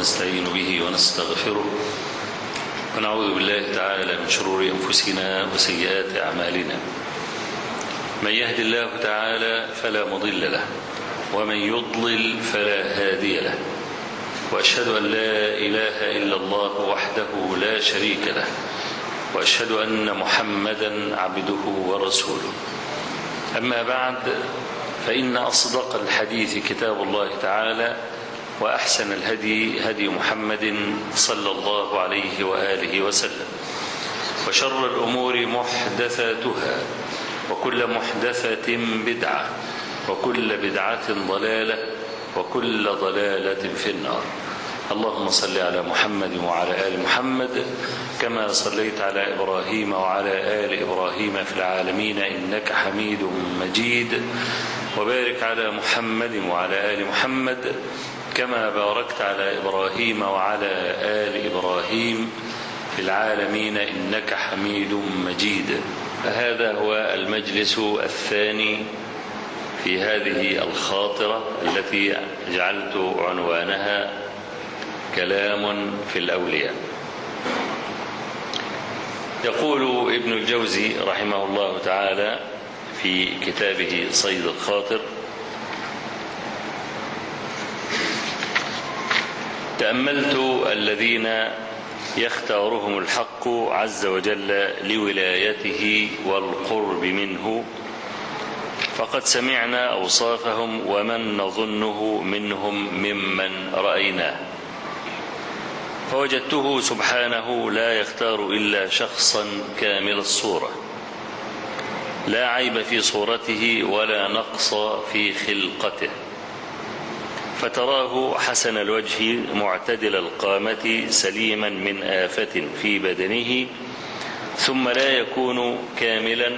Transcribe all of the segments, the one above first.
ونستعين به ونستغفره ونعوذ بالله تعالى من شرور أنفسنا وسيئات أعمالنا من يهد الله تعالى فلا مضل له ومن يضلل فلا هادي له وأشهد أن لا إله إلا الله وحده لا شريك له وأشهد أن محمدا عبده ورسوله أما بعد فإن أصدق الحديث كتاب الله تعالى وأحسن الهدي هدي محمد صلى الله عليه وآله وسلم وشر الأمور محدثاتها وكل محدثة بدعة وكل بدعة ضلالة وكل ضلالة في النار اللهم صل على محمد وعلى آل محمد كما صليت على إبراهيم وعلى آل إبراهيم في العالمين إنك حميد مجيد وبارك على محمد وعلى آل محمد كما باركت على إبراهيم وعلى آل إبراهيم في العالمين إنك حميد مجيد هذا هو المجلس الثاني في هذه الخاطرة التي جعلت عنوانها كلام في الأولياء يقول ابن الجوزي رحمه الله تعالى في كتابه صيد الخاطر تأملت الذين يختارهم الحق عز وجل لولايته والقرب منه فقد سمعنا أوصافهم ومن نظنه منهم ممن رأيناه فوجدته سبحانه لا يختار إلا شخصا كامل الصورة لا عيب في صورته ولا نقص في خلقته فتراه حسن الوجه معتدل القامة سليما من آفة في بدنه ثم لا يكون كاملا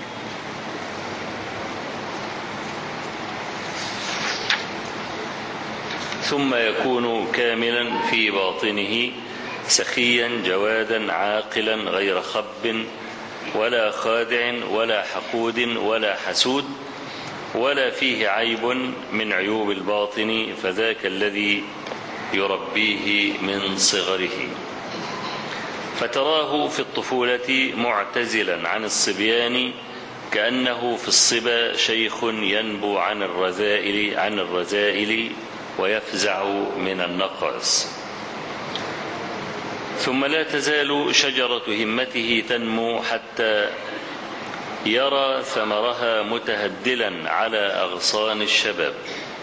ثم يكون كاملا في باطنه سخيا جوادا عاقلا غير خب ولا خادع ولا حقود ولا حسود ولا فيه عيب من عيوب الباطن فذاك الذي يربيه من صغره فتراه في الطفولة معتزلا عن الصبيان كأنه في الصبا شيخ ينبو عن الرذائل عن الرذائل ويفزع من النقص ثم لا تزال شجرة همته تنمو حتى يرى ثمرها متهدلا على أغصان الشباب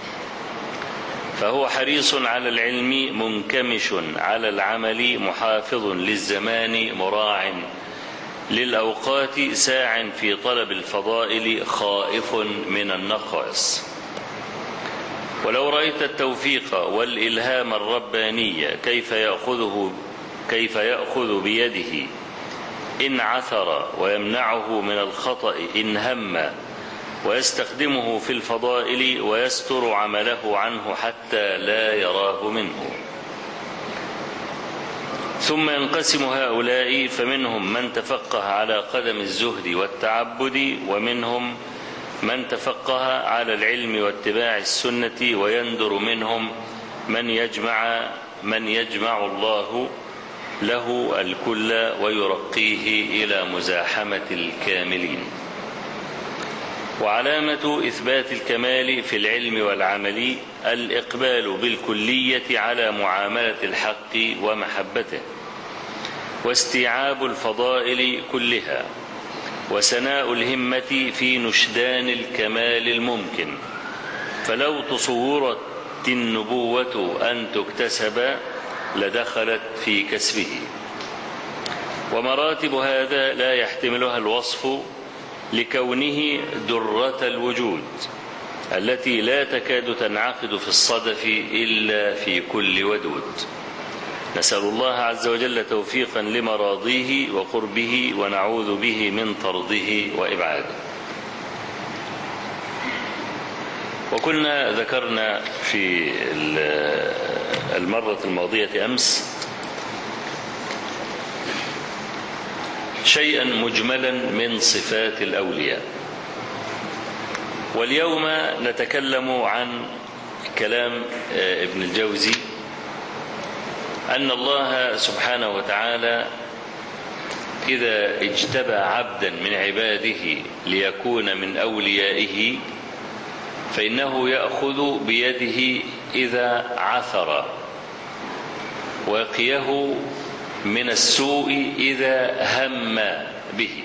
فهو حريص على العلم منكمش على العمل محافظ للزمان مراع للأوقات ساع في طلب الفضائل خائف من النقص ولو رأيت التوفيق والإلهام الرباني كيف يأخذه كيف يأخذ بيده إن عثر ويمنعه من الخطأ إن هم ويستخدمه في الفضائل ويستر عمله عنه حتى لا يراه منه ثم ينقسم هؤلاء فمنهم من تفقه على قدم الزهد والتعبد ومنهم من تفقه على العلم واتباع السنة ويندر منهم من يجمع من يجمع الله له الكل ويرقيه إلى مزاحمة الكاملين وعلامة إثبات الكمال في العلم والعمل الإقبال بالكلية على معاملة الحق ومحبته واستيعاب الفضائل كلها وسناء الهمة في نشدان الكمال الممكن فلو تصورت النبوة أن تكتسب لدخلت في كسبه ومراتب هذا لا يحتملها الوصف لكونه درة الوجود التي لا تكاد تنعقد في الصدف إلا في كل ودود نسأل الله عز وجل توفيقا لمراضيه وقربه ونعوذ به من طرده وإبعاده وكنا ذكرنا في المرة الماضية أمس شيئا مجملا من صفات الأولياء واليوم نتكلم عن كلام ابن الجوزي أن الله سبحانه وتعالى إذا اجتبى عبدا من عباده ليكون من أوليائه فإنه يأخذ بيده إذا عثر ويقيه من السوء إذا هم به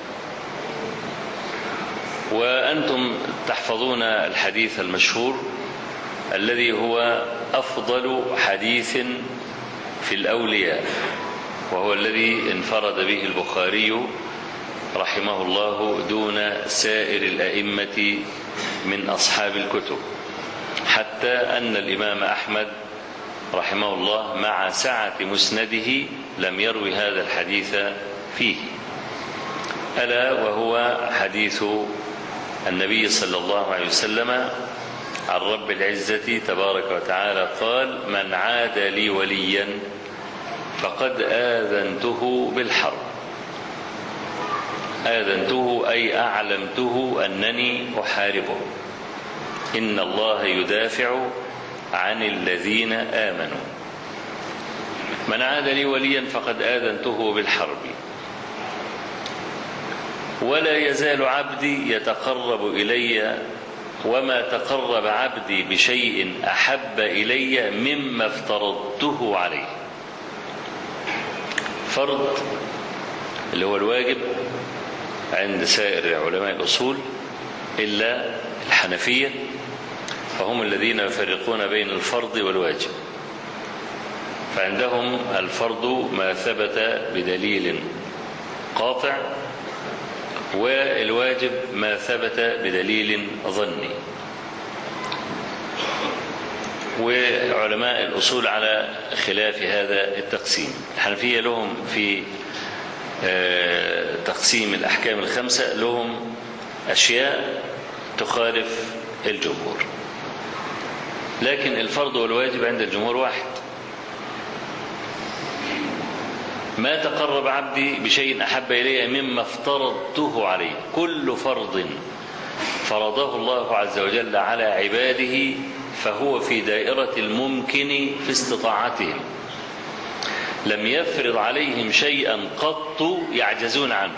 وأنتم تحفظون الحديث المشهور الذي هو أفضل حديث في الأولياء وهو الذي انفرد به البخاري رحمه الله دون سائر الأئمة من أصحاب الكتب حتى أن الإمام أحمد رحمه الله مع سعة مسنده لم يروي هذا الحديث فيه ألا وهو حديث النبي صلى الله عليه وسلم عن رب العزة تبارك وتعالى قال من عاد لي وليا فقد آذنته بالحرب آذنته أي أعلمته أنني أحاربه إن الله يدافع عن الذين آمنوا من عاد لي وليا فقد آذنته بالحرب ولا يزال عبدي يتقرب إلي وما تقرب عبدي بشيء أحب إلي مما افترضته عليه فرض اللي هو الواجب عند سائر علماء الأصول إلا الحنفية فهم الذين يفرقون بين الفرض والواجب فعندهم الفرض ما ثبت بدليل قاطع والواجب ما ثبت بدليل ظني وعلماء الأصول على خلاف هذا التقسيم الحنفية لهم في تقسيم الأحكام الخمسة لهم أشياء تخالف الجمهور لكن الفرض والواجب عند الجمهور واحد ما تقرب عبدي بشيء أحب إلي مما افترضته عليه كل فرض فرضه الله عز وجل على عباده فهو في دائرة الممكن في استطاعتهم لم يفرض عليهم شيئا قط يعجزون عنه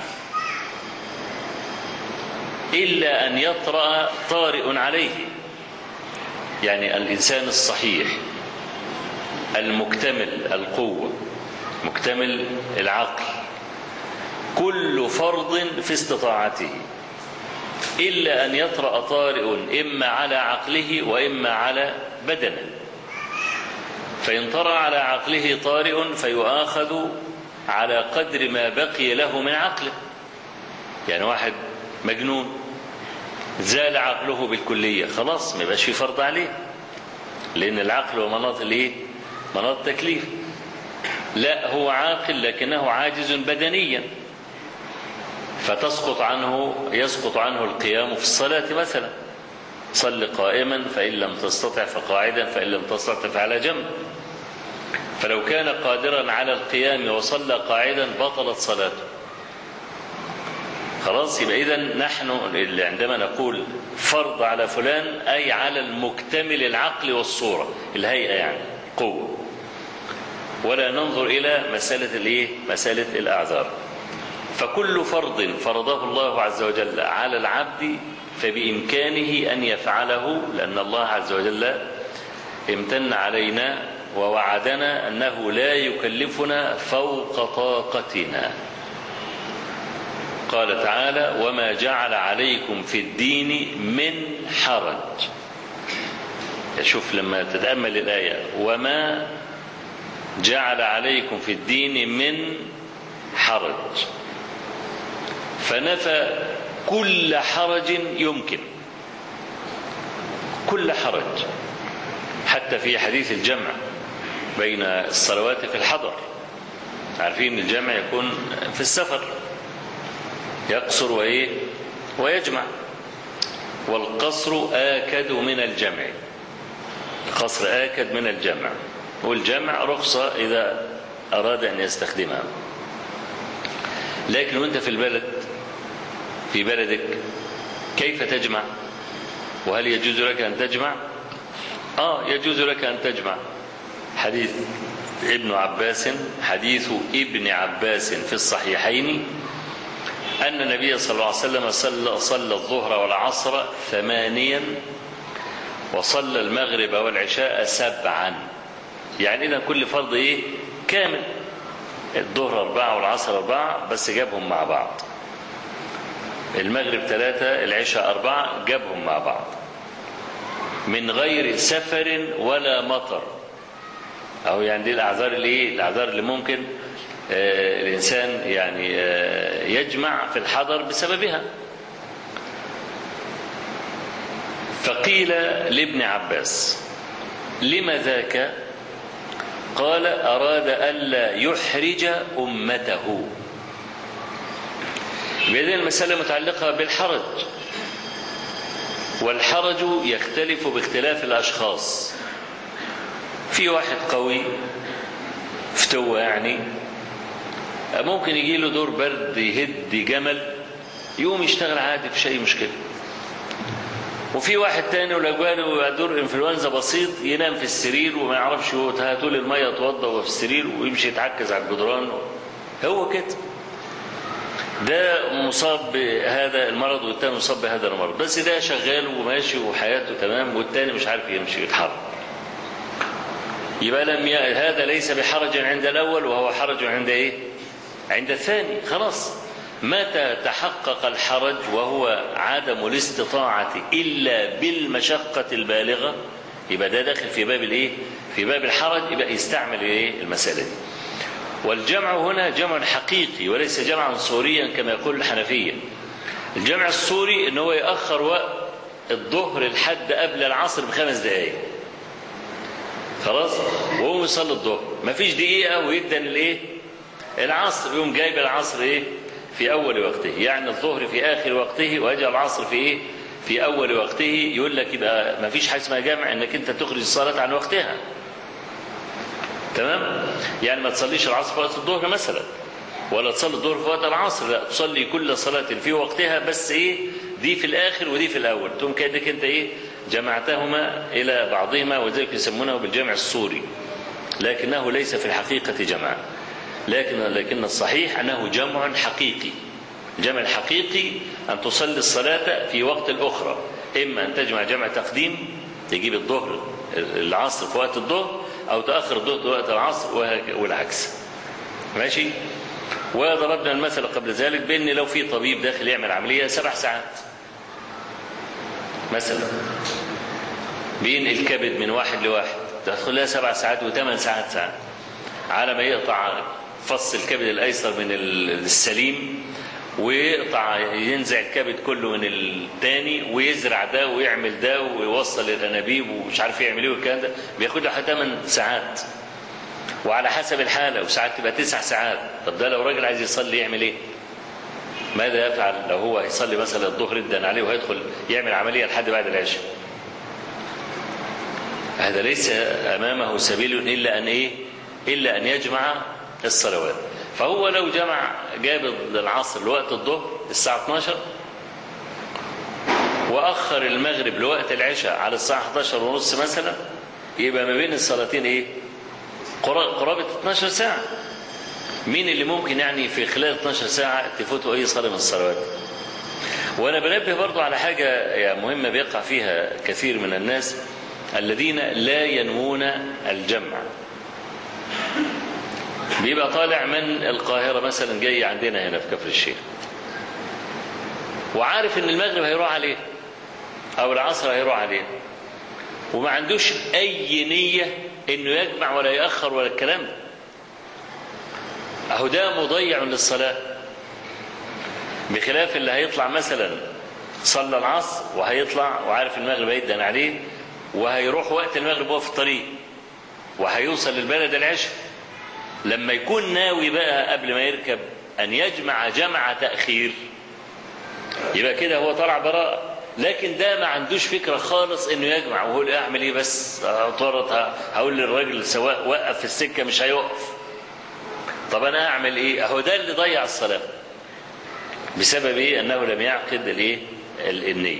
إلا أن يطرأ طارئ عليه يعني الإنسان الصحيح المكتمل القوة مكتمل العقل كل فرض في استطاعته إلا أن يطرأ طارئ إما على عقله وإما على بدنه فإن طرأ على عقله طارئ فيؤاخذ على قدر ما بقي له من عقله يعني واحد مجنون زال عقله بالكلية خلاص ما يبقاش في فرض عليه لأن العقل هو مناط الايه؟ مناط تكليف لا هو عاقل لكنه عاجز بدنيا فتسقط عنه يسقط عنه القيام في الصلاة مثلا صل قائما فإن لم تستطع فقاعدا فإن لم تستطع فعلى جنب فلو كان قادرا على القيام وصلى قاعدا بطلت صلاته خلاص يبقى إذا نحن عندما نقول فرض على فلان أي على المكتمل العقل والصورة الهيئة يعني قوة ولا ننظر إلى مسألة الإيه؟ مسألة الأعذار فكل فرض فرضه الله عز وجل على العبد فبإمكانه أن يفعله لأن الله عز وجل امتن علينا ووعدنا أنه لا يكلفنا فوق طاقتنا قال تعالى وما جعل عليكم في الدين من حرج شوف لما تتأمل الآية وما جعل عليكم في الدين من حرج فنفى كل حرج يمكن كل حرج حتى في حديث الجمع بين الصلوات في الحضر عارفين الجمع يكون في السفر يقصر وإيه ويجمع والقصر آكد من الجمع القصر آكد من الجمع والجمع رخصة إذا أراد أن يستخدمها لكن وانت في البلد في بلدك كيف تجمع وهل يجوز لك أن تجمع آه يجوز لك أن تجمع حديث ابن عباس حديث ابن عباس في الصحيحين أن النبي صلى الله عليه وسلم صلى, صلى الظهر والعصر ثمانيا وصلى المغرب والعشاء سبعا يعني إذا كل فرض إيه كامل الظهر أربعة والعصر أربعة بس جابهم مع بعض المغرب ثلاثة العشاء أربعة جابهم مع بعض من غير سفر ولا مطر أو يعني دي الأعذار اللي إيه الأعذار اللي ممكن آه الإنسان يعني آه يجمع في الحضر بسببها فقيل لابن عباس لم ذاك قال أراد ألا يحرج أمته بهذه المسألة متعلقة بالحرج والحرج يختلف باختلاف الأشخاص في واحد قوي فتوة يعني ممكن يجي له دور برد يهد جمل يقوم يشتغل عادي مفيش أي مشكلة وفي واحد تاني ولو جاله دور انفلونزا بسيط ينام في السرير وما يعرفش هو هاتوا لي الميه يتوضا وهو في السرير ويمشي يتعكز على الجدران هو كده ده مصاب بهذا المرض والتاني مصاب بهذا المرض بس ده شغال وماشي وحياته تمام والتاني مش عارف يمشي ويتحرك يبقى لم ي... هذا ليس بحرج عند الاول وهو حرج عند ايه عند الثاني خلاص متى تحقق الحرج وهو عدم الاستطاعة إلا بالمشقة البالغة يبقى ده داخل في باب الايه في باب الحرج يبقى يستعمل ايه المسألة دي والجمع هنا جمع حقيقي وليس جمعا صوريا كما يقول الحنفية الجمع الصوري ان هو يأخر وقت الظهر لحد قبل العصر بخمس دقائق خلاص وهو يصلي الظهر مفيش دقيقة ويدن الايه العصر يقوم جايب العصر ايه في أول وقته يعني الظهر في آخر وقته ويجعل العصر في إيه في أول وقته يقول لك يبقى ما فيش حاجة اسمها جامع إنك أنت تخرج الصلاة عن وقتها تمام يعني ما تصليش العصر في وقت الظهر مثلا ولا تصلي الظهر في وقت العصر لا تصلي كل صلاة في وقتها بس إيه دي في الآخر ودي في الأول تقوم كأنك أنت إيه جمعتهما إلى بعضهما وذلك يسمونه بالجمع الصوري لكنه ليس في الحقيقة جمعا لكن لكن الصحيح انه جمع حقيقي الجمع الحقيقي ان تصلي الصلاه في وقت الاخرى اما ان تجمع جمع تقديم تجيب الظهر العصر في وقت الظهر او تاخر الظهر في وقت العصر والعكس ماشي وضربنا المثل قبل ذلك بان لو في طبيب داخل يعمل عمليه سبع ساعات مثلا بين الكبد من واحد لواحد تدخل لها سبع ساعات وثمان ساعات ساعات على ما يقطع فص الكبد الايسر من السليم ويقطع ينزع الكبد كله من الثاني ويزرع ده ويعمل ده ويوصل الانابيب ومش عارف يعمل ايه والكلام ده بياخد له 8 ساعات وعلى حسب الحاله وساعات تبقى تسع ساعات طب ده لو راجل عايز يصلي يعمل ايه؟ ماذا يفعل لو هو هيصلي مثلا الظهر ادن عليه وهيدخل يعمل عمليه لحد بعد العشاء؟ هذا ليس امامه سبيل الا ان ايه؟ الا ان يجمع الصلوات فهو لو جمع جاب العصر لوقت الظهر الساعة 12 وأخر المغرب لوقت العشاء على الساعة 11 ونص مثلا يبقى ما بين الصلاتين إيه؟ قرابة 12 ساعة مين اللي ممكن يعني في خلال 12 ساعة تفوته أي صلاة من الصلوات وأنا بنبه برضو على حاجة يعني مهمة بيقع فيها كثير من الناس الذين لا ينوون الجمع بيبقى طالع من القاهرة مثلا جاي عندنا هنا في كفر الشيخ وعارف ان المغرب هيروح عليه او العصر هيروح عليه وما عندوش اي نية انه يجمع ولا يأخر ولا الكلام ده اهو ده مضيع للصلاة بخلاف اللي هيطلع مثلا صلى العصر وهيطلع وعارف المغرب هيدن عليه وهيروح وقت المغرب وهو في الطريق وهيوصل للبلد العشاء لما يكون ناوي بقى قبل ما يركب أن يجمع جمع تأخير يبقى كده هو طلع براءة لكن ده ما عندوش فكرة خالص انه يجمع وهو اعمل ايه بس اعترض هقول للراجل سواء وقف في السكة مش هيقف طب انا اعمل ايه اهو ده اللي ضيع الصلاة بسبب ايه انه لم يعقد الايه النية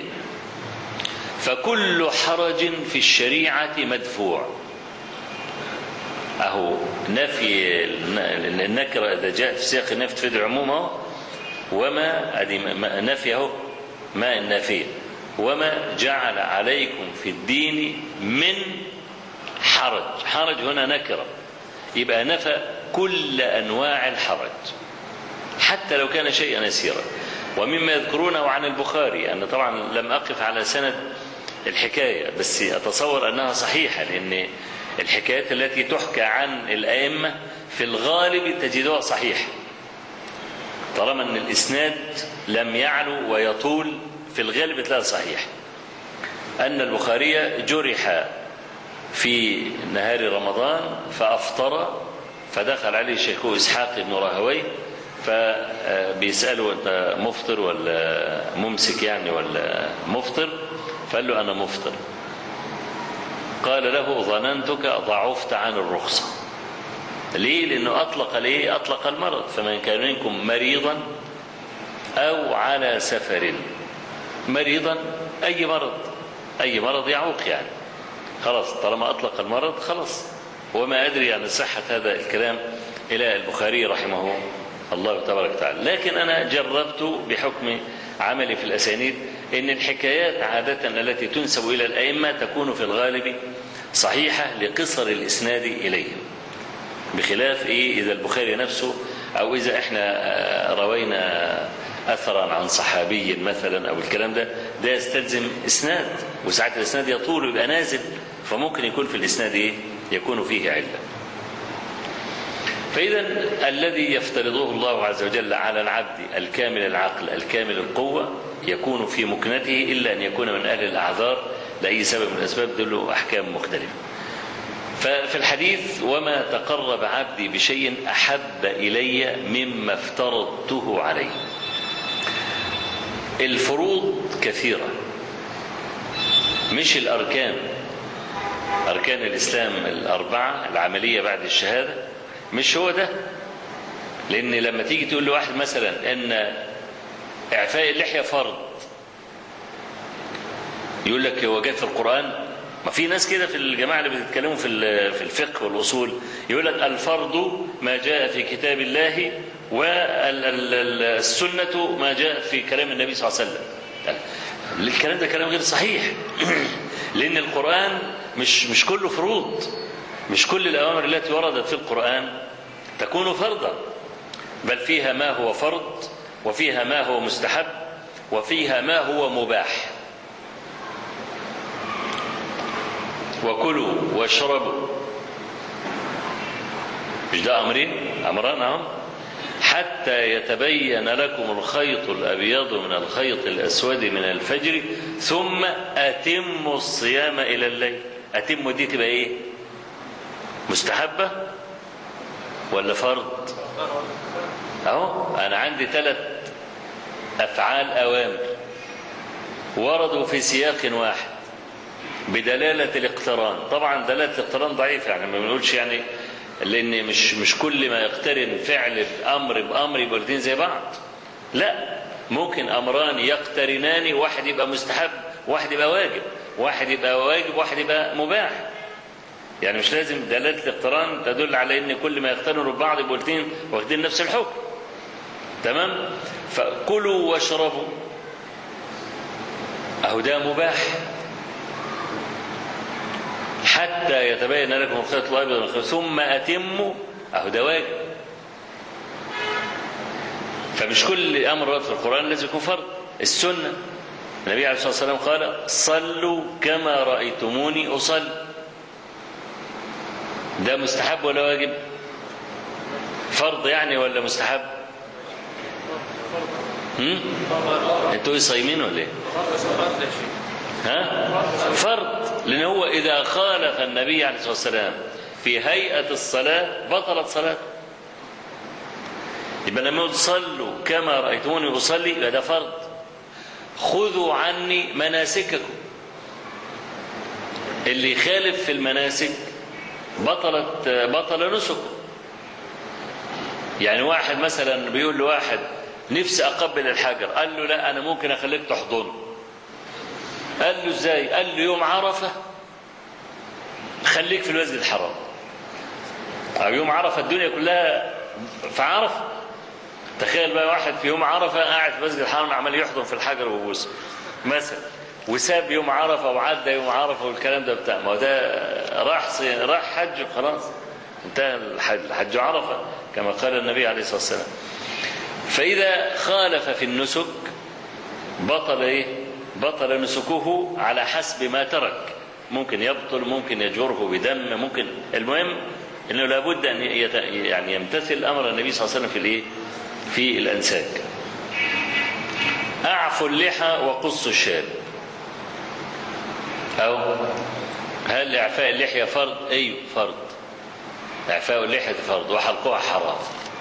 فكل حرج في الشريعة مدفوع اهو نفي النكرة إذا جاءت في سياق النفي تفيد العموم اهو وما ادي نفي اهو ما النافية وما جعل عليكم في الدين من حرج حرج هنا نكرة يبقى نفى كل أنواع الحرج حتى لو كان شيئا يسيرا ومما يذكرونه عن البخاري أنا طبعا لم أقف على سند الحكاية بس أتصور أنها صحيحة لأن الحكايات التي تحكى عن الأئمة في الغالب تجدها صحيحة طالما أن الإسناد لم يعلو ويطول في الغالب تلاقي صحيح أن البخاري جرح في نهار رمضان فأفطر فدخل عليه شيخه إسحاق بن راهوي فبيسأله أنت مفطر ولا ممسك يعني ولا مفطر فقال له أنا مفطر قال له ظننتك ضعفت عن الرخصة ليه لأنه أطلق ليه أطلق المرض فمن كان منكم مريضا أو على سفر مريضا أي مرض أي مرض يعوق يعني خلاص طالما أطلق المرض خلاص وما أدري عن صحة هذا الكلام إلى البخاري رحمه الله تبارك وتعالى لكن أنا جربت بحكم عملي في الأسانيد أن الحكايات عادة التي تنسب إلى الأئمة تكون في الغالب صحيحة لقصر الإسناد إليهم بخلاف إيه إذا البخاري نفسه أو إذا إحنا روينا أثرا عن صحابي مثلا أو الكلام ده ده يستلزم إسناد وساعات الإسناد يطول ويبقى نازل فممكن يكون في الإسناد إيه يكون فيه علة فإذا الذي يفترضه الله عز وجل على العبد الكامل العقل الكامل القوة يكون في مكنته إلا أن يكون من أهل الأعذار لأي سبب من الأسباب له أحكام مختلفة ففي الحديث وما تقرب عبدي بشيء أحب إلي مما افترضته عليه الفروض كثيرة مش الأركان أركان الإسلام الأربعة العملية بعد الشهادة مش هو ده لأن لما تيجي تقول لواحد مثلا أن إعفاء اللحية فرض يقول لك هو جاء في القرآن ما في ناس كده في الجماعة اللي بيتكلموا في في الفقه والأصول يقول لك الفرض ما جاء في كتاب الله والسنة ما جاء في كلام النبي صلى الله عليه وسلم الكلام ده كلام غير صحيح لأن القرآن مش مش كله فروض مش كل الأوامر التي وردت في القرآن تكون فرضا بل فيها ما هو فرض وفيها ما هو مستحب وفيها ما هو مباح وكلوا واشربوا مش ده أمرين أمران أهم حتى يتبين لكم الخيط الأبيض من الخيط الأسود من الفجر ثم أتموا الصيام إلى الليل أتموا دي تبقى إيه مستحبة ولا فرض أهو أنا عندي ثلاث أفعال أوامر وردوا في سياق واحد بدلالة الاقتران طبعا دلالة الاقتران ضعيف يعني ما بنقولش يعني لأن مش مش كل ما يقترن فعل بأمر بأمر يبقوا الاثنين زي بعض لا ممكن أمران يقترنان واحد يبقى مستحب واحد يبقى واجب واحد يبقى واجب واحد يبقى مباح يعني مش لازم دلالة الاقتران تدل على ان كل ما يقترنوا ببعض يبقوا الاثنين واخدين نفس الحكم تمام فكلوا واشربوا اهو ده مباح حتى يتبين لكم الخيط الابيض من الخيط ثم اتموا اهو ده واجب فمش كل امر في القران لازم يكون فرض السنه النبي عليه الصلاه والسلام قال صلوا كما رايتموني اصلي ده مستحب ولا واجب فرض يعني ولا مستحب هم؟ انتوا صايمين ولا ايه ها فرض لان هو اذا خالف النبي عليه الصلاه والسلام في هيئه الصلاه بطلت صلاته يبقى لما تصلوا كما رايتموني اصلي يبقى ده فرض خذوا عني مناسككم اللي يخالف في المناسك بطلت بطل نسك يعني واحد مثلا بيقول لواحد نفسي اقبل الحجر قال له لا انا ممكن اخليك تحضنه قال له ازاي قال له يوم عرفه خليك في المسجد الحرام أو يوم عرفة الدنيا كلها في عرفة تخيل بقى واحد في يوم عرفة قاعد في مسجد الحرم عمال يحضن في الحجر ويبوسه مثلا وساب يوم عرفة وعدى يوم عرفة والكلام ده بتاع ما هو ده راح صي- راح حج وخلاص انتهى الحج حج عرفة كما قال النبي عليه الصلاة والسلام فإذا خالف في النسك بطل إيه؟ بطل نسكه على حسب ما ترك ممكن يبطل ممكن يجره بدم ممكن المهم انه لابد ان يت... يعني يمتثل امر النبي صلى الله عليه وسلم في الايه؟ في الانساك. اعفوا اللحى وقصوا الشارب. او هل اعفاء اللحيه فرض؟ ايوه فرض. اعفاء اللحيه فرض وحلقها حرام.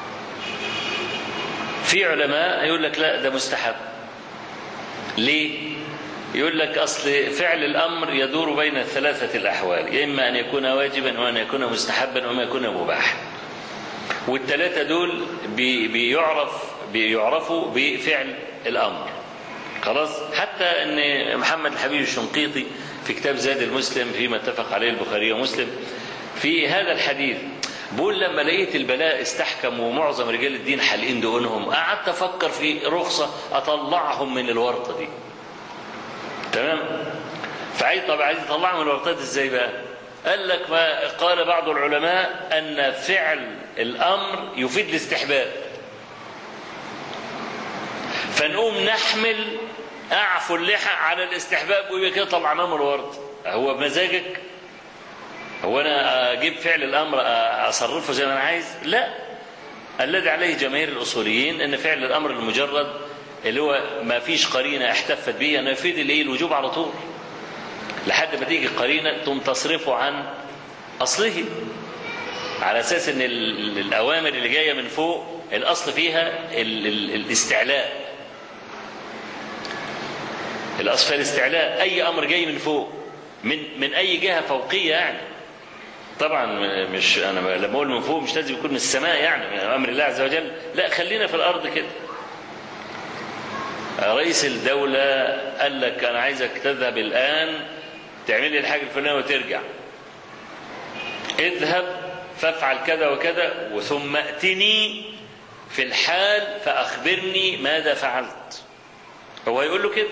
في علماء يقول لك لا ده مستحب. ليه؟ يقول لك أصل فعل الأمر يدور بين ثلاثة الأحوال إما أن يكون واجبا وأن يكون مستحبا وما يكون مباحا والثلاثة دول بي بيعرف بيعرفوا بفعل الأمر خلاص حتى أن محمد الحبيب الشنقيطي في كتاب زاد المسلم فيما اتفق عليه البخاري ومسلم في هذا الحديث بقول لما لقيت البلاء استحكم ومعظم رجال الدين حالقين دقونهم قعدت افكر في رخصه اطلعهم من الورطه دي تمام فعايز طب عايز يطلعهم من الورطات ازاي بقى قال لك ما قال بعض العلماء ان فعل الامر يفيد الاستحباب فنقوم نحمل اعفو اللحى على الاستحباب ويبقى كده طلع امام الورط هو بمزاجك هو انا اجيب فعل الامر اصرفه زي ما انا عايز لا الذي عليه جماهير الاصوليين ان فعل الامر المجرد اللي هو ما فيش قرينه احتفت به انه يفيد الايه الوجوب على طول لحد ما تيجي قرينه تقوم تصرفه عن اصله على اساس ان ال- الاوامر اللي جايه من فوق الاصل فيها ال ال الاستعلاء الاصل فيها الاستعلاء اي امر جاي من فوق من من اي جهه فوقيه يعني طبعا مش انا لما اقول من فوق مش لازم يكون من السماء يعني من امر الله عز وجل لا خلينا في الارض كده رئيس الدولة قال لك أنا عايزك تذهب الآن تعمل لي الحاجة الفلانية وترجع اذهب فافعل كذا وكذا وثم ائتني في الحال فأخبرني ماذا فعلت هو يقول له كده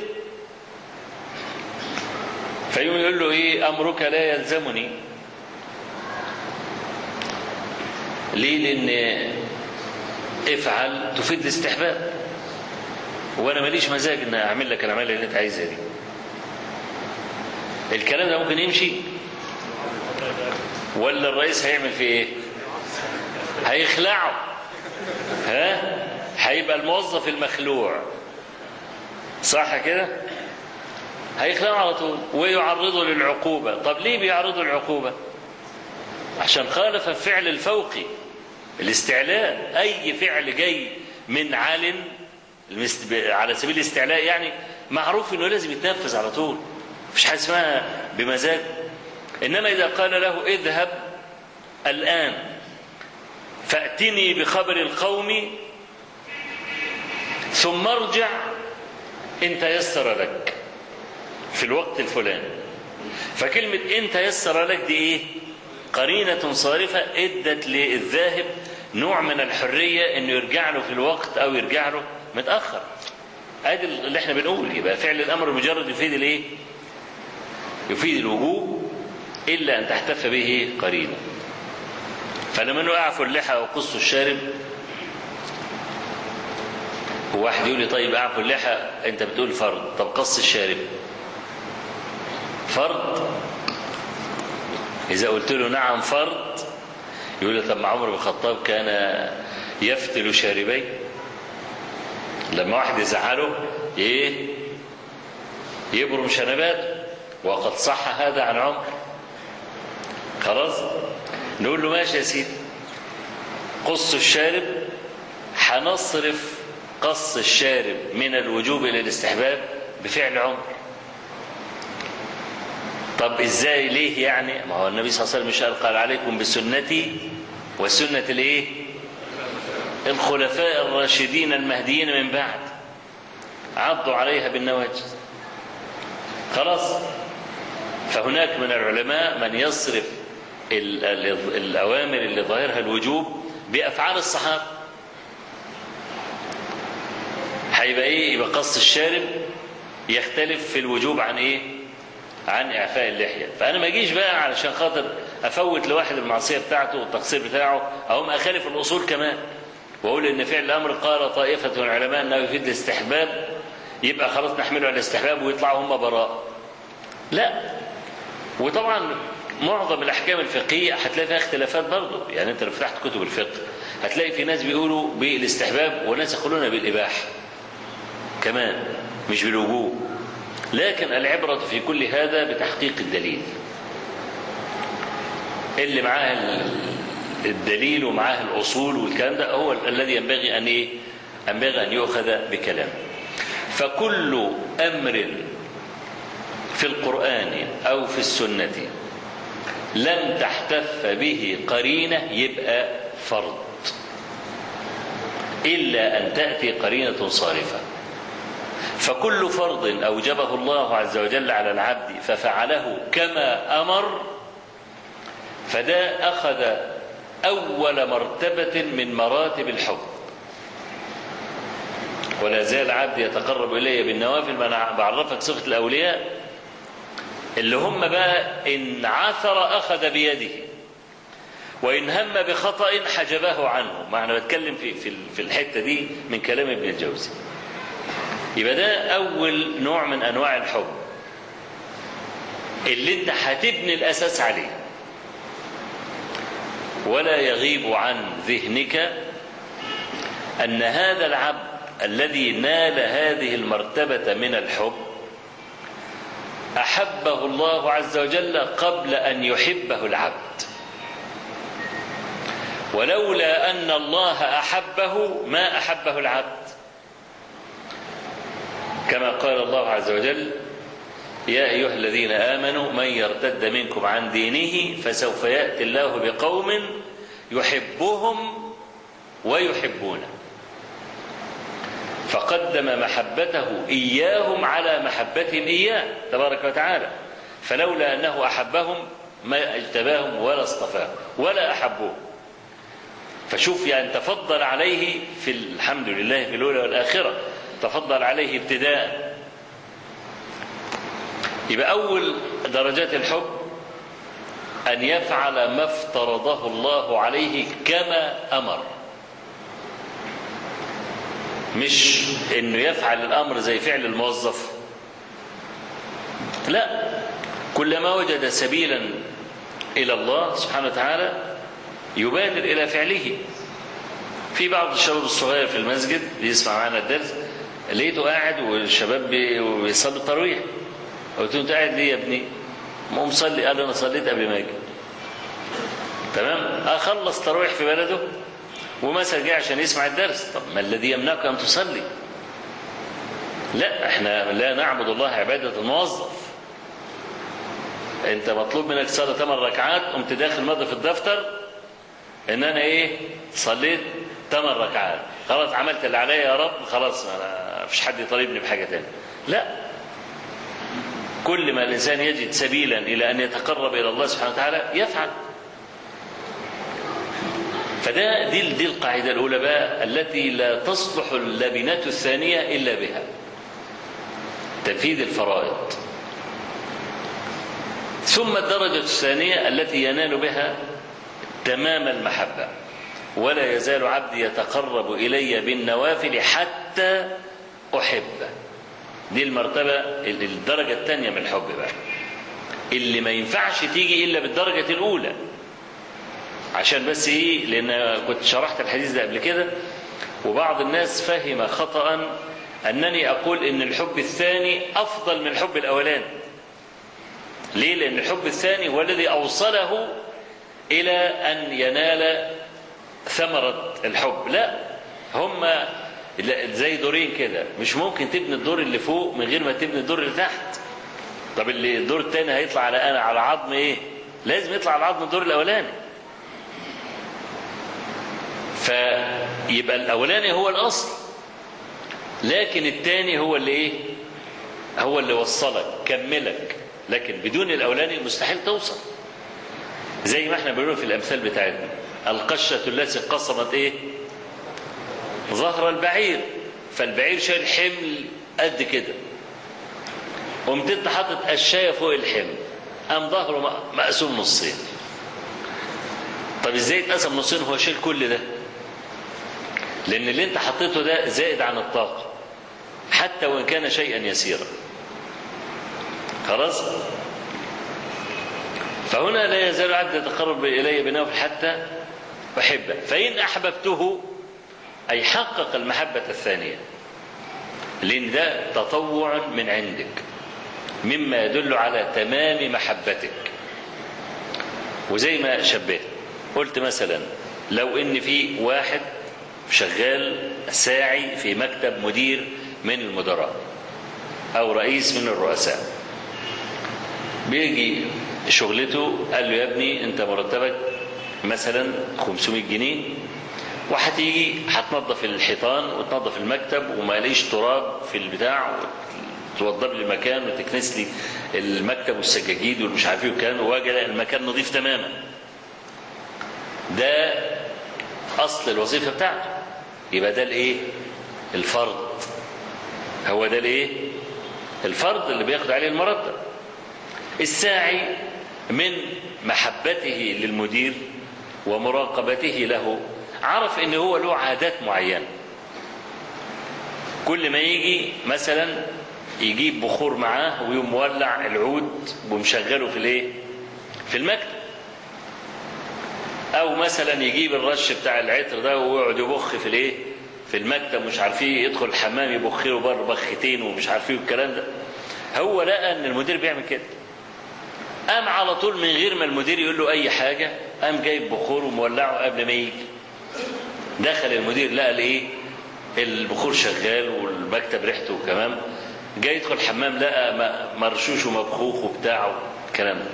فيقوم يقول له ايه امرك لا يلزمني ليه لان افعل تفيد الاستحباب وانا ماليش مزاج ان اعمل لك العمليه اللي انت عايزها دي الكلام ده ممكن يمشي ولا الرئيس هيعمل فيه ايه هيخلعه ها هيبقى الموظف المخلوع صح كده هيخلعه على طول ويعرضه للعقوبة طب ليه بيعرضه للعقوبة عشان خالف الفعل الفوقي الاستعلاء أي فعل جاي من عال المست- على سبيل الاستعلاء يعني معروف انه لازم يتنفذ على طول مفيش حاجه اسمها بمزاج انما اذا قال له اذهب الان فاتني بخبر القوم ثم ارجع ان تيسر لك في الوقت الفلاني فكلمة إن تيسر لك دي إيه؟ قرينة صارفة إدت للذاهب نوع من الحرية إنه يرجع له في الوقت أو يرجع له متأخر. أدي اللي إحنا بنقول يبقى فعل الأمر المجرد يفيد الإيه؟ يفيد الوجوب إلا أن تحتف به قرينة. فلما نقول أعفوا اللحى وقصوا الشارب واحد يقول لي طيب أعفوا اللحى أنت بتقول فرض طب قص الشارب فرض إذا قلت له نعم فرض يقول لي طب ما عمر بن الخطاب كان يفتل شاربيه لما واحد يزعله ايه يبرم شنباته وقد صح هذا عن عمر خلاص نقول له ماشي يا سيدي قص الشارب هنصرف قص الشارب من الوجوب الى الاستحباب بفعل عمر طب ازاي ليه يعني ما هو النبي صلى الله عليه وسلم مش قال قال عليكم بسنتي وسنة الايه الخلفاء الراشدين المهديين من بعد عضوا عليها بالنواجذ خلاص فهناك من العلماء من يصرف ال- ال- الأوامر اللي ظاهرها الوجوب بأفعال الصحابة هيبقى إيه يبقى قص الشارب يختلف في الوجوب عن إيه عن إعفاء اللحية فأنا ما أجيش بقى علشان خاطر أفوت لواحد المعصية بتاعته والتقصير بتاعه أو ما أخالف الأصول كمان وأقول إن فعل الأمر قال طائفة من العلماء أنه يفيد الاستحباب يبقى خلاص نحمله على الاستحباب ويطلعوا هم براء لا وطبعا معظم الاحكام الفقهيه هتلاقي فيها اختلافات برضه يعني انت لو فتحت كتب الفقه هتلاقي في ناس بيقولوا بالاستحباب وناس يقولون بالاباحه كمان مش بالوجوب لكن العبره في كل هذا بتحقيق الدليل اللي معاه ال- الدليل ومعاه الاصول والكلام ده هو الذي ينبغي ان ايه ينبغي ان يؤخذ بكلامه فكل امر في القرآن أو في السنة لم تحتف به قرينة يبقى فرض إلا أن تأتي قرينة صارفة فكل فرض أوجبه الله عز وجل على العبد ففعله كما أمر فده أخذ أول مرتبة من مراتب الحب ولا زال عبد يتقرب إلي بالنوافل ما أنا بعرفك صفة الأولياء اللي هم بقى إن عثر أخذ بيده وإن هم بخطأ حجبه عنه ما أنا بتكلم في في في الحتة دي من كلام ابن الجوزي يبقى ده أول نوع من أنواع الحب اللي أنت هتبني الأساس عليه ولا يغيب عن ذهنك أن هذا العبد الذي نال هذه المرتبة من الحب احبه الله عز وجل قبل ان يحبه العبد ولولا ان الله احبه ما احبه العبد كما قال الله عز وجل يا ايها الذين امنوا من يرتد منكم عن دينه فسوف ياتي الله بقوم يحبهم ويحبونه فقدم محبته إياهم على محبتهم إياه تبارك وتعالى فلولا أنه أحبهم ما اجتباهم ولا اصطفاهم ولا أحبوه فشوف يعني تفضل عليه في الحمد لله في الأولى والآخرة تفضل عليه ابتداء يبقى أول درجات الحب أن يفعل ما افترضه الله عليه كما أمر مش انه يفعل الامر زي فعل الموظف لا كلما وجد سبيلا الى الله سبحانه وتعالى يبادر الى فعله في بعض الشباب الصغير في المسجد بيسمع معنا الدرس لقيته قاعد والشباب بيصلي التراويح قلت له انت قاعد ليه يا ابني؟ ما مصلي قال انا صليت قبل ما اجي تمام اخلص تراويح في بلده ومثلا جاي عشان يسمع الدرس طب ما الذي يمنعك ان تصلي لا احنا لا نعبد الله عباده الموظف انت مطلوب منك تصلي ثمان ركعات قمت داخل ماضي في الدفتر ان انا ايه صليت ثمان ركعات خلاص عملت اللي عليا يا رب خلاص ما فيش حد يطالبني بحاجه تاني لا كل ما الانسان يجد سبيلا الى ان يتقرب الى الله سبحانه وتعالى يفعل فده دي دي القاعدة الأولى بقى التي لا تصلح اللبنة الثانية إلا بها تنفيذ الفرائض ثم الدرجة الثانية التي ينال بها تمام المحبة ولا يزال عبدي يتقرب إلي بالنوافل حتى أحبه دي المرتبة الدرجة الثانية من الحب بقى اللي ما ينفعش تيجي إلا بالدرجة الأولى عشان بس ايه لان كنت شرحت الحديث ده قبل كده وبعض الناس فهم خطأ انني اقول ان الحب الثاني افضل من الحب الاولاني ليه لان الحب الثاني هو الذي اوصله الى ان ينال ثمرة الحب لا هم زي دورين كده مش ممكن تبني الدور اللي فوق من غير ما تبني الدور اللي تحت طب اللي الدور الثاني هيطلع على انا على عظم ايه لازم يطلع على عظم الدور الاولاني فيبقى الاولاني هو الاصل لكن الثاني هو اللي ايه هو اللي وصلك كملك لكن بدون الاولاني مستحيل توصل زي ما احنا بنقول في الامثال بتاعتنا القشة التي قصمت ايه ظهر البعير فالبعير شايل حمل قد كده قمت انت حاطط قشايه فوق الحمل قام ظهره مقسوم نصين طب ازاي اتقسم نصين هو شايل كل ده لان اللي انت حطيته ده زائد عن الطاقه حتى وان كان شيئا يسيرا خلاص فهنا لا يزال عبد يتقرب الي بنوفل حتى احبه فان احببته اي حقق المحبه الثانيه لان ده تطوع من عندك مما يدل على تمام محبتك وزي ما شبهت قلت مثلا لو ان في واحد شغال ساعي في مكتب مدير من المدراء او رئيس من الرؤساء بيجي شغلته قال له يا ابني انت مرتبك مثلا 500 جنيه وهتيجي هتنظف الحيطان وتنظف المكتب وما ليش تراب في البتاع توضب لي المكان وتكنس لي المكتب والسجاجيد والمش عارف ايه والكلام واجي المكان نظيف تماما ده اصل الوظيفه بتاعته يبقى ده الايه الفرض هو ده الايه الفرض اللي بياخد عليه المرتب الساعي من محبته للمدير ومراقبته له عرف ان هو له عادات معينه كل ما يجي مثلا يجيب بخور معاه ويقوم مولع العود ومشغله في الايه في المكتب او مثلا يجيب الرش بتاع العطر ده ويقعد يبخ في الايه في المكتب مش عارف ايه يدخل الحمام يبخ له بره بختين ومش عارف ايه والكلام ده هو لقى ان المدير بيعمل كده قام على طول من غير ما المدير يقول له اي حاجه قام جايب بخور ومولعه قبل ما يجي دخل المدير لقى الايه البخور شغال والمكتب ريحته كمان جاي يدخل الحمام لقى مرشوش ومبخوخ وبتاع الكلام ده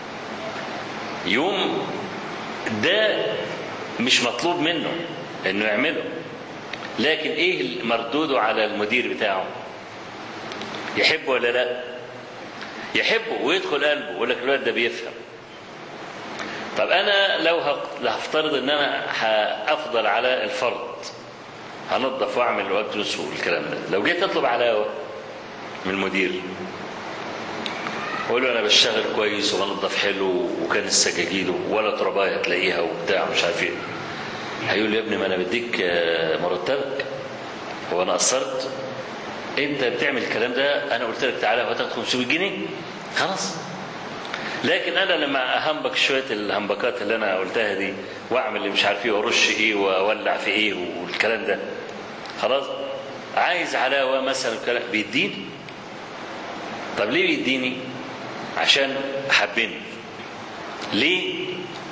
يوم ده مش مطلوب منه انه يعمله لكن ايه مردوده على المدير بتاعه يحبه ولا لا يحبه ويدخل قلبه يقول لك الواد ده بيفهم طب انا لو هفترض ان انا هافضل على الفرض هنظف واعمل واكنس والكلام ده لو جيت اطلب علاوه من المدير اقول له انا بشتغل كويس وبنظف حلو وكان السجاجيد ولا تربايه تلاقيها وبتاع مش عارف ايه هيقول لي يا ابني ما انا بديك مرتبك هو انا قصرت انت بتعمل الكلام ده انا قلت لك تعالى هتاخد 500 جنيه خلاص لكن انا لما اهمبك شويه الهمبكات اللي انا قلتها دي واعمل اللي مش عارف ايه وارش ايه واولع في ايه والكلام ده خلاص عايز علاوه مثلا بيديني طب ليه بيديني عشان حبني ليه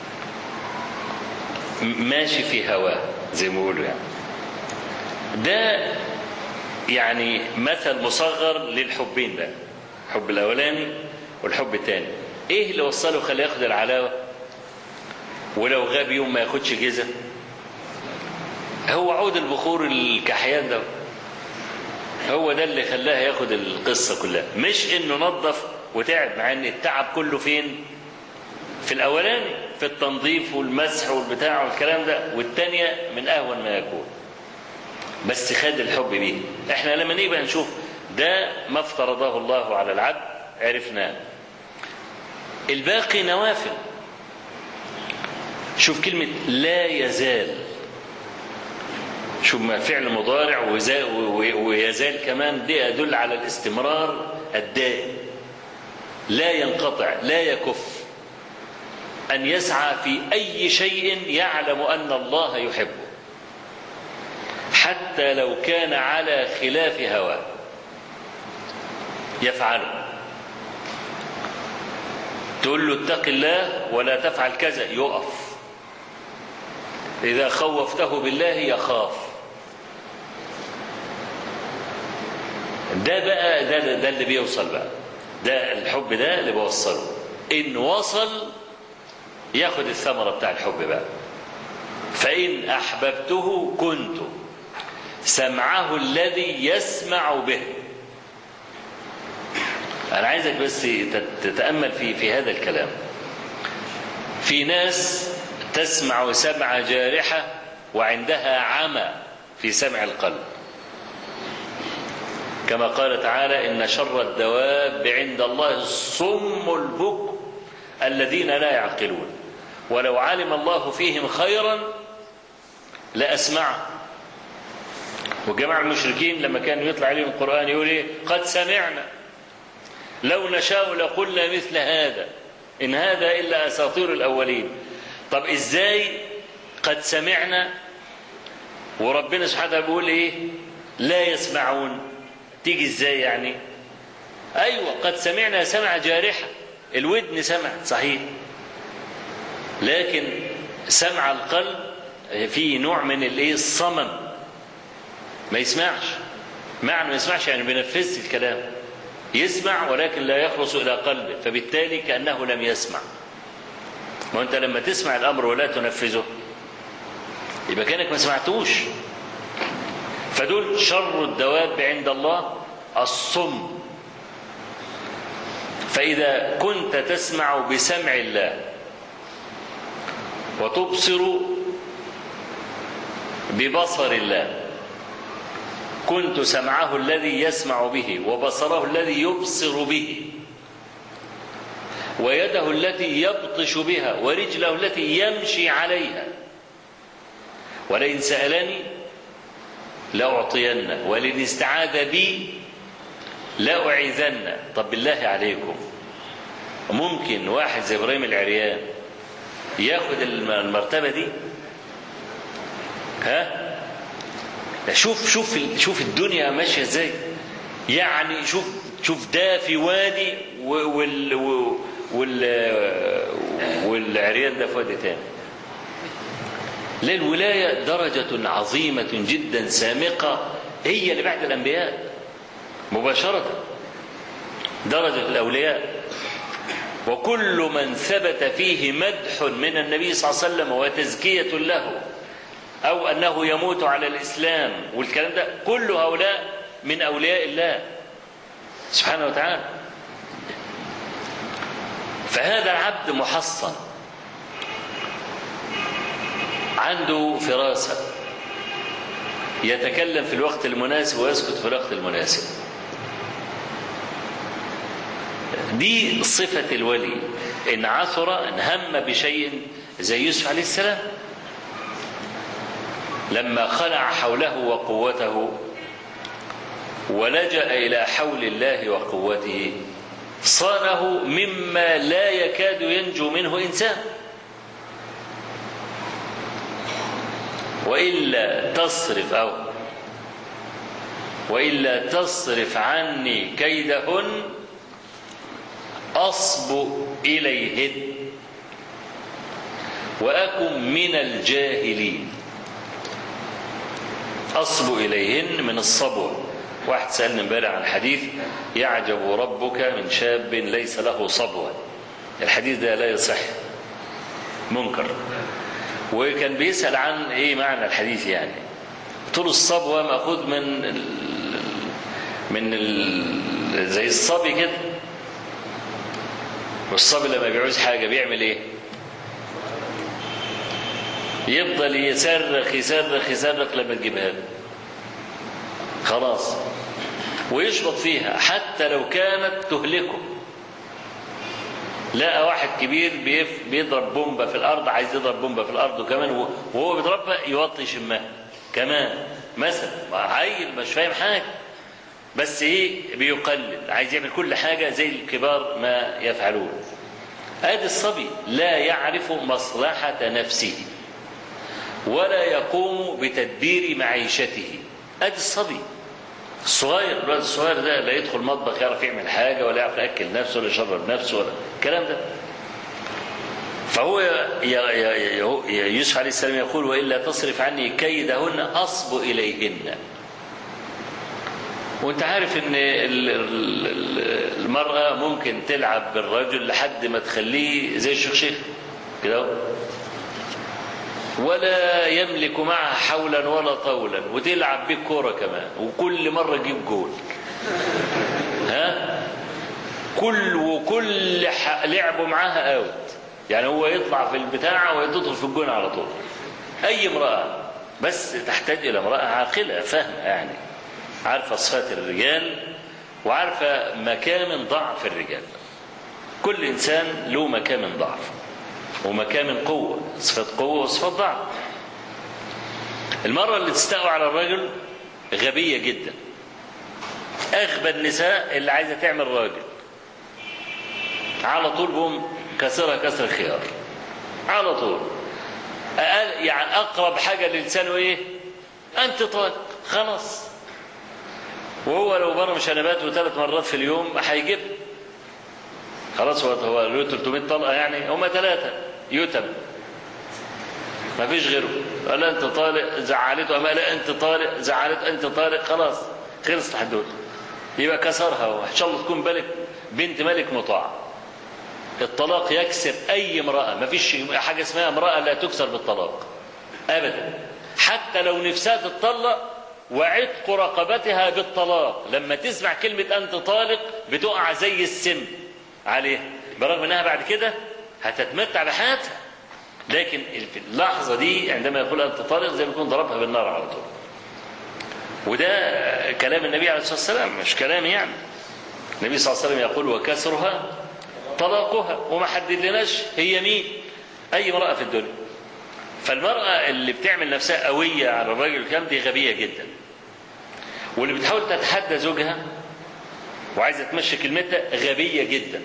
ماشي في هواه زي ما بيقولوا يعني ده يعني مثل مصغر للحبين بقى الحب الاولاني والحب الثاني ايه اللي وصله خليه ياخد العلاوه ولو غاب يوم ما ياخدش جزء هو عود البخور الكحيان ده هو ده اللي خلاه ياخد القصه كلها مش انه نظف وتعب مع ان التعب كله فين في الاولاني في التنظيف والمسح والبتاع والكلام ده والتانية من اهون ما يكون بس خد الحب بيه احنا لما نيجي نشوف ده ما افترضه الله على العبد عرفناه الباقي نوافل شوف كلمة لا يزال شوف ما فعل مضارع ويزال كمان دي يدل على الاستمرار الدائم لا ينقطع لا يكف أن يسعى في أي شيء يعلم أن الله يحبه حتى لو كان على خلاف هواه يفعله تقول له اتق الله ولا تفعل كذا يقف إذا خوفته بالله يخاف ده بقى ده, ده اللي بيوصل بقى ده الحب ده اللي بوصله إن وصل ياخد الثمرة بتاع الحب بقى فإن أحببته كنت سمعه الذي يسمع به أنا عايزك بس تتأمل في في هذا الكلام في في ناس تسمع سمع جارحة وعندها عمى في سمع القلب كما قال تعالى إن شر الدواب عند الله الصم البكم الذين لا يعقلون ولو علم الله فيهم خيرا لأسمع وجماعة المشركين لما كان يطلع عليهم القرآن يقول إيه قد سمعنا لو نشاء لقلنا مثل هذا إن هذا إلا أساطير الأولين طب إزاي قد سمعنا وربنا سبحانه وتعالى بيقول إيه لا يسمعون تيجي إزاي يعني أيوة قد سمعنا سمع جارحة الودن سمعت صحيح لكن سمع القلب فيه نوع من الايه الصمم ما يسمعش معنى ما يسمعش يعني بينفذ الكلام يسمع ولكن لا يخلص الى قلبه فبالتالي كانه لم يسمع وانت لما تسمع الامر ولا تنفذه يبقى كانك ما سمعتوش فدول شر الدواب عند الله الصم فاذا كنت تسمع بسمع الله وتبصر ببصر الله كنت سمعه الذي يسمع به وبصره الذي يبصر به ويده التي يبطش بها ورجله التي يمشي عليها ولئن سألني لأعطينه ولئن استعاذ بي لأعيذنه طب بالله عليكم ممكن واحد زي إبراهيم العريان ياخد المرتبة دي ها شوف شوف شوف الدنيا ماشيه ازاي يعني شوف شوف ده في وادي وال وال والعريان ده في وادي تاني للولاية درجة عظيمة جدا سامقة هي اللي بعد الأنبياء مباشرة درجة الأولياء وكل من ثبت فيه مدح من النبي صلى الله عليه وسلم وتزكية له أو أنه يموت على الإسلام والكلام ده كل هؤلاء من أولياء الله سبحانه وتعالى فهذا العبد محصن عنده فراسة يتكلم في الوقت المناسب ويسكت في الوقت المناسب دي صفة الولي إن عثر إن هم بشيء زي يوسف عليه السلام لما خلع حوله وقوته ولجأ إلى حول الله وقوته صانه مما لا يكاد ينجو منه إنسان وإلا تصرف أو وإلا تصرف عني كيدهن أصب إليهن وأكن من الجاهلين أصب إليهن من الصبوة واحد سألني امبارح عن حديث يعجب ربك من شاب ليس له صبوة الحديث ده لا يصح منكر وكان بيسأل عن ايه معنى الحديث يعني طول الصبوة مأخوذ من ال من ال زي الصبي كده والصبي لما بيعوز حاجة بيعمل ايه يفضل يصرخ يصرخ يصرخ لما تجيبها له خلاص ويشبط فيها حتى لو كانت تهلكه لقى واحد كبير بيف بيضرب بومبا في الارض عايز يضرب بومبا في الارض وكمان وهو بيضربها يوطي شمها كمان مثلا عيل مش فاهم حاجه بس ايه بيقلد عايز يعمل كل حاجه زي الكبار ما يفعلون ادي الصبي لا يعرف مصلحه نفسه ولا يقوم بتدبير معيشته ادي الصبي الصغير الولد الصغير ده لا يدخل مطبخ يعرف يعمل حاجه ولا يعرف ياكل نفسه ولا يشرب نفسه ولا الكلام ده فهو يوسف عليه السلام يقول والا تصرف عني كيدهن اصب اليهن وانت عارف ان المراه ممكن تلعب بالرجل لحد ما تخليه زي الشيخ شيخ كده ولا يملك معها حولا ولا طولا وتلعب بيه كوره كمان وكل مره تجيب جول ها كل وكل لعبه معاها اوت يعني هو يطلع في البتاع ويدخل في الجون على طول اي امراه بس تحتاج الى امراه عاقله فاهمه يعني عارفه صفات الرجال وعارفه مكامن ضعف الرجال كل انسان له مكامن ضعف ومكامن قوه صفات قوه وصفات ضعف المرأة اللي تستقوى على الرجل غبية جدا أغبى النساء اللي عايزة تعمل راجل على طول بهم كسرها كسر الخيار على طول أقل يعني أقرب حاجة للسانه إيه أنت طالق خلاص وهو لو بره مشنباته ثلاث مرات في اليوم هيجيب خلاص هو هو له 300 طلقة يعني هما ثلاثة يتم ما فيش غيره قال انت طالق زعلته اما لا انت طالق زعلت انت طالق خلاص خلص الحدود يبقى كسرها وان شاء الله تكون بالك بنت ملك مطاع الطلاق يكسر اي امراه ما فيش حاجه اسمها امراه لا تكسر بالطلاق ابدا حتى لو نفسها تتطلق وعتق رقبتها بالطلاق لما تسمع كلمه انت طالق بتقع زي السم عليها برغم انها بعد كده هتتمتع بحياتها لكن في اللحظة دي عندما يقول أنت طالق زي ما يكون ضربها بالنار على طول وده كلام النبي عليه الصلاة والسلام مش كلامي يعني النبي صلى الله عليه وسلم يقول وكسرها طلاقها وما حددلناش هي مين أي امرأة في الدنيا فالمرأة اللي بتعمل نفسها قوية على الراجل الكلام دي غبية جدا واللي بتحاول تتحدى زوجها وعايزة تمشي كلمتها غبية جدا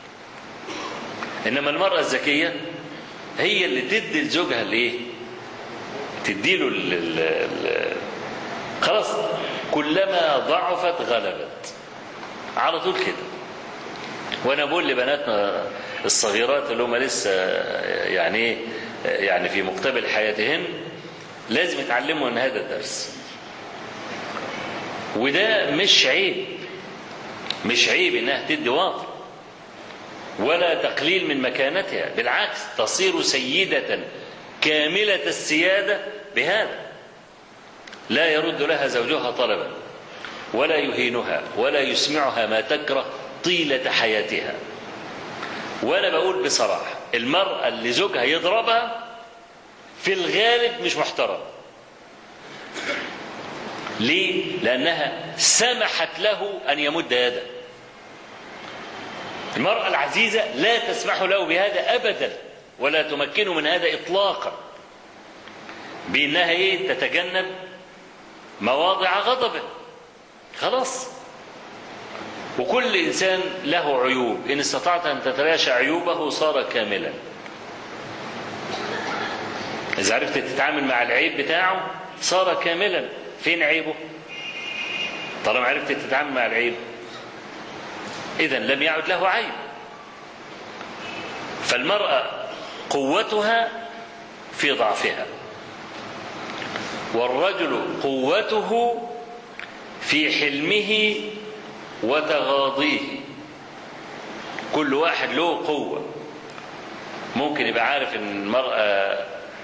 إنما المرأة الذكية هي اللي تدي لزوجها الايه؟ تديله ال ال ال خلاص كلما ضعفت غلبت على طول كده وانا بقول لبناتنا الصغيرات اللي هم لسه يعني ايه يعني في مقتبل حياتهن لازم يتعلموا ان هذا الدرس وده مش عيب مش عيب انها تدي واطي ولا تقليل من مكانتها بالعكس تصير سيدة كاملة السيادة بهذا لا يرد لها زوجها طلبا ولا يهينها ولا يسمعها ما تكره طيلة حياتها وأنا بقول بصراحة المرأة اللي زوجها يضربها في الغالب مش محترم ليه؟ لأنها سمحت له أن يمد يده المرأة العزيزة لا تسمح له بهذا أبدا ولا تمكنه من هذا إطلاقا بأنها إيه تتجنب مواضع غضبه خلاص وكل إنسان له عيوب إن استطعت أن تتلاشى عيوبه صار كاملا إذا عرفت تتعامل مع العيب بتاعه صار كاملا فين عيبه طالما عرفت تتعامل مع العيب إذا لم يعد له عيب فالمرأة قوتها في ضعفها والرجل قوته في حلمه وتغاضيه كل واحد له قوة ممكن يبقى عارف ان المرأة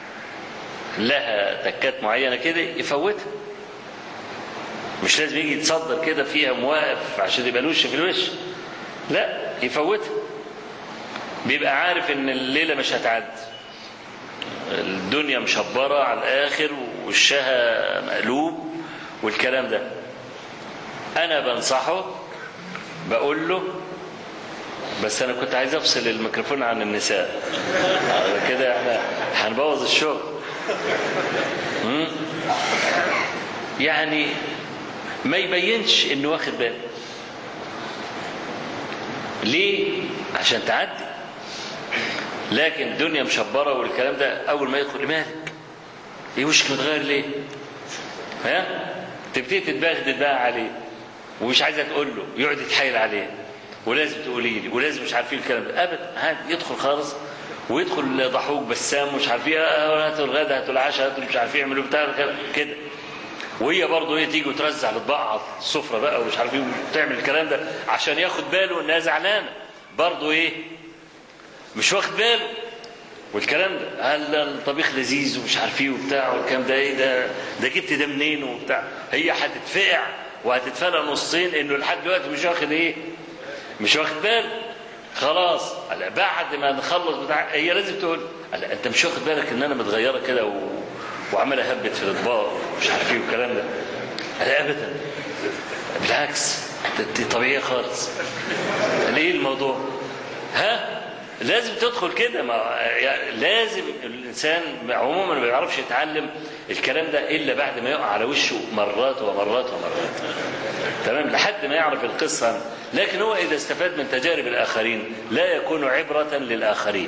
لها تكات معينة كده يفوتها مش لازم يجي يتصدر كده فيها مواقف عشان يبقى الوش في الوش لا يفوتها بيبقى عارف ان الليلة مش هتعدي الدنيا مشبرة على الآخر وشها مقلوب والكلام ده أنا بنصحه بقول له بس أنا كنت عايز أفصل الميكروفون عن النساء كده احنا هنبوظ الشغل مم؟ يعني ما يبينش انه واخد باله ليه عشان تعدي لكن الدنيا مشبرة والكلام ده أول ما يدخل مالك إيه وشك متغير ليه ها تبتدي تتبغدد بقى عليه ومش عايزة تقول له يقعد يتحايل عليه ولازم تقولي لي ولازم مش عارفين الكلام ده أبدا عادي يدخل خالص ويدخل ضحوك بسام مش عارف ايه هاتوا الغدا هاتوا العشاء هاتوا مش عارف يعملوا بتاع كده وهي برضه ايه تيجي وترزع الاطباق على السفره بقى ومش عارف ايه وتعمل الكلام ده عشان ياخد باله انها زعلانه برضه ايه مش واخد باله والكلام ده هل الطبيخ لذيذ ومش عارف ايه وبتاع والكلام ده ايه ده ده جبت ده منين وبتاع هي هتتفقع وهتتفلق نصين انه لحد دلوقتي مش واخد ايه مش واخد باله خلاص قال بعد ما نخلص بتاع هي لازم تقول قال انت مش واخد بالك ان انا متغيره كده و... وعماله اهبط في الاطباق ومش عارف ايه والكلام ده قال ابدا بالعكس دي طبيعيه خالص قال ايه الموضوع ها لازم تدخل كده ما يعني لازم الانسان عموما ما بيعرفش يتعلم الكلام ده الا بعد ما يقع على وشه مرات ومرات ومرات تمام لحد ما يعرف القصه لكن هو اذا استفاد من تجارب الاخرين لا يكون عبره للاخرين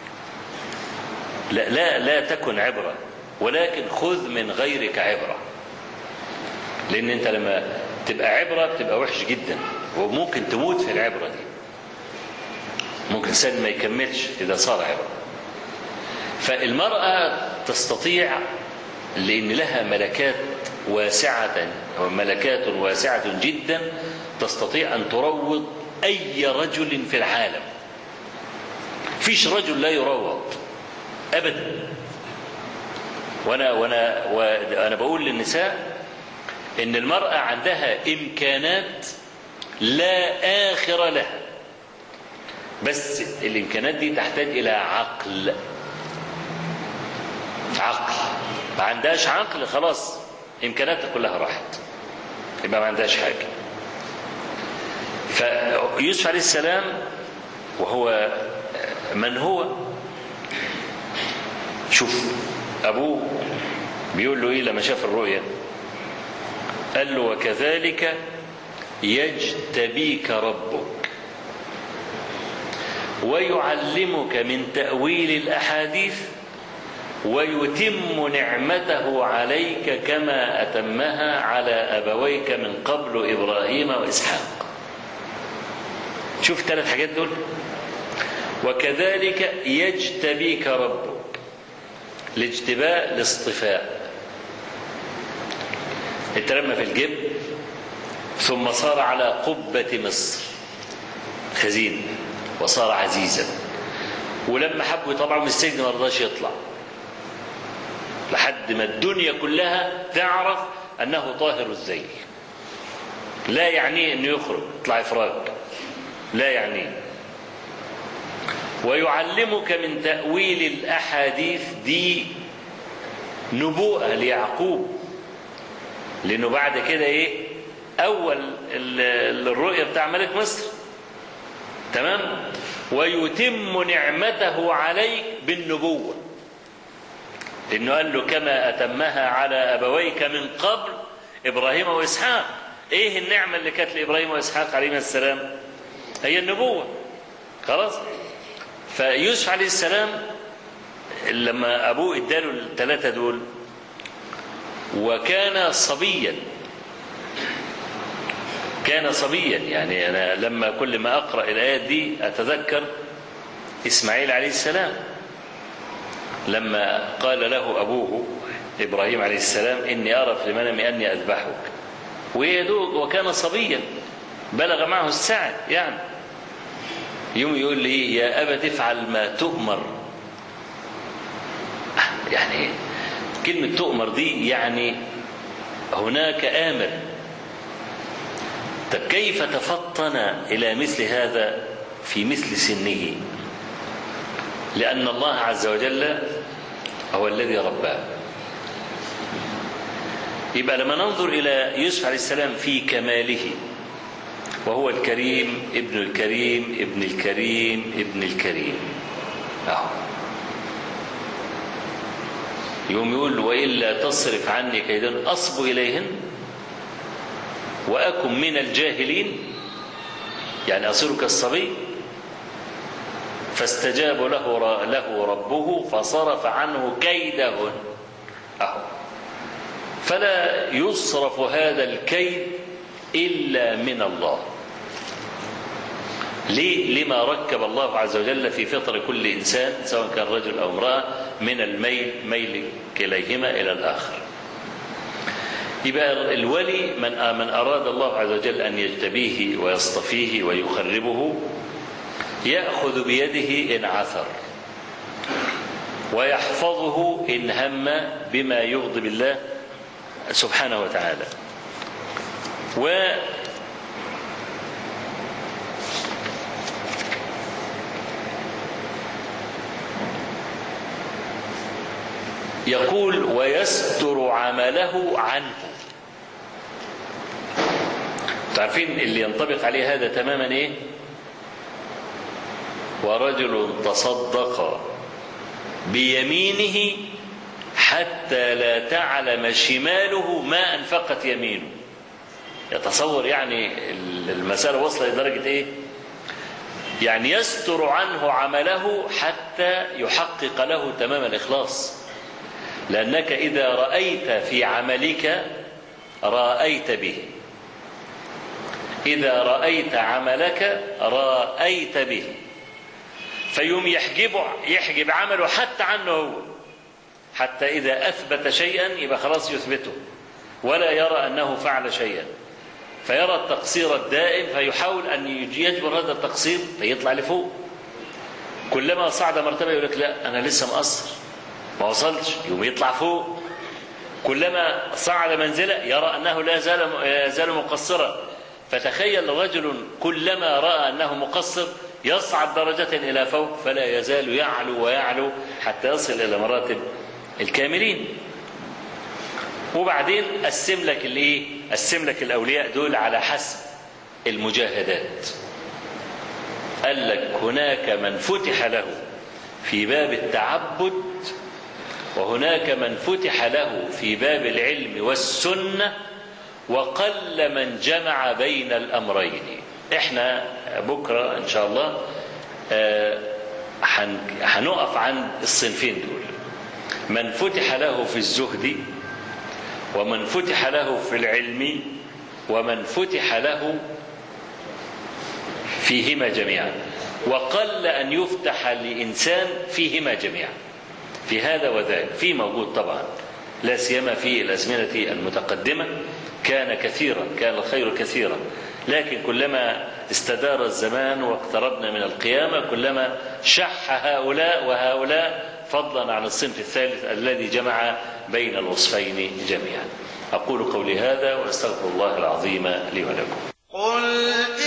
لا لا لا تكن عبره ولكن خذ من غيرك عبره لان انت لما تبقى عبره بتبقى وحش جدا وممكن تموت في العبره دي ممكن الانسان ما يكملش اذا صار عبره فالمراه تستطيع لان لها ملكات واسعه ملكات واسعه جدا تستطيع ان تروض اي رجل في العالم فيش رجل لا يروض ابدا وانا وانا وانا بقول للنساء ان المراه عندها امكانات لا اخر لها بس الامكانات دي تحتاج الى عقل عقل ما عندهاش عقل خلاص امكاناتها كلها راحت يبقى ما عندهاش حاجه فيوسف عليه السلام وهو من هو شوف ابوه بيقول له ايه لما شاف الرؤيا قال له وكذلك يجتبيك ربك ويعلمك من تأويل الأحاديث ويتم نعمته عليك كما أتمها على أبويك من قبل إبراهيم وإسحاق شوف الثلاث حاجات دول وكذلك يجتبيك ربك الاجتباء الاصطفاء اترمى في الجب ثم صار على قبة مصر خزين وصار عزيزا ولما حبوا يطلعوا من السجن ما رضاش يطلع لحد ما الدنيا كلها تعرف انه طاهر الذيل لا يعنيه انه يخرج يطلع افراج لا يعنيه ويعلمك من تأويل الأحاديث دي نبوءة ليعقوب لأنه بعد كده إيه أول الرؤية بتاع ملك مصر تمام ويتم نعمته عليك بالنبوة لأنه قال له كما أتمها على أبويك من قبل إبراهيم وإسحاق إيه النعمة اللي كانت لإبراهيم وإسحاق عليهما السلام هي النبوة خلاص فيوسف عليه السلام لما أبوه اداله الثلاثة دول وكان صبيا كان صبيا يعني أنا لما كل ما أقرأ الآيات دي أتذكر إسماعيل عليه السلام لما قال له أبوه إبراهيم عليه السلام إني أرى في المنام أني أذبحك ويدوق وكان صبيا بلغ معه السعي يعني يوم يقول لي يا أبت افعل ما تؤمر يعني كلمة تؤمر دي يعني هناك آمر طب كيف تفطن إلى مثل هذا في مثل سنه لأن الله عز وجل هو الذي رباه يبقى لما ننظر إلى يوسف عليه السلام في كماله وهو الكريم ابن الكريم ابن الكريم ابن الكريم أهو يوم يقول وإلا تصرف عني كيدن أصب إليهن وأكن من الجاهلين يعني أصير كالصبي فاستجاب له له ربه فصرف عنه كيدهن أهو فلا يصرف هذا الكيد إلا من الله ليه؟ لما ركب الله عز وجل في فطر كل إنسان سواء كان رجل أو امرأة من الميل ميل كليهما إلى الآخر يبقى الولي من من أراد الله عز وجل أن يجتبيه ويصطفيه ويخربه يأخذ بيده إن عثر ويحفظه إن هم بما يغضب الله سبحانه وتعالى و يقول ويستر عمله عنه تعرفين اللي ينطبق عليه هذا تماما ايه ورجل تصدق بيمينه حتى لا تعلم شماله ما انفقت يمينه يتصور يعني المسألة وصل لدرجة ايه يعني يستر عنه عمله حتى يحقق له تمام الإخلاص لأنك إذا رأيت في عملك رأيت به إذا رأيت عملك رأيت به فيوم يحجب يحجب عمله حتى عنه هو حتى إذا أثبت شيئا يبقى خلاص يثبته ولا يرى أنه فعل شيئا فيرى التقصير الدائم فيحاول أن يجبر هذا التقصير فيطلع لفوق كلما صعد مرتبة يقول لك لا أنا لسه مقصر ما وصلتش يوم يطلع فوق كلما صعد منزلة يرى أنه لا زال يزال مقصرا فتخيل رجل كلما رأى أنه مقصر يصعد درجة إلى فوق فلا يزال يعلو ويعلو حتى يصل إلى مراتب الكاملين وبعدين قسم لك الايه؟ قسم لك الاولياء دول على حسب المجاهدات. قال لك هناك من فتح له في باب التعبد وهناك من فتح له في باب العلم والسنه وقل من جمع بين الامرين. احنا بكره ان شاء الله هنقف عند الصنفين دول. من فتح له في الزهد ومن فتح له في العلم ومن فتح له فيهما جميعا وقل ان يفتح لانسان فيهما جميعا في هذا وذاك في موجود طبعا لا سيما في الازمنه المتقدمه كان كثيرا كان الخير كثيرا لكن كلما استدار الزمان واقتربنا من القيامه كلما شح هؤلاء وهؤلاء فضلا عن الصنف الثالث الذي جمع بين الوصفين جميعا أقول قولي هذا وأستغفر الله العظيم لي ولكم قل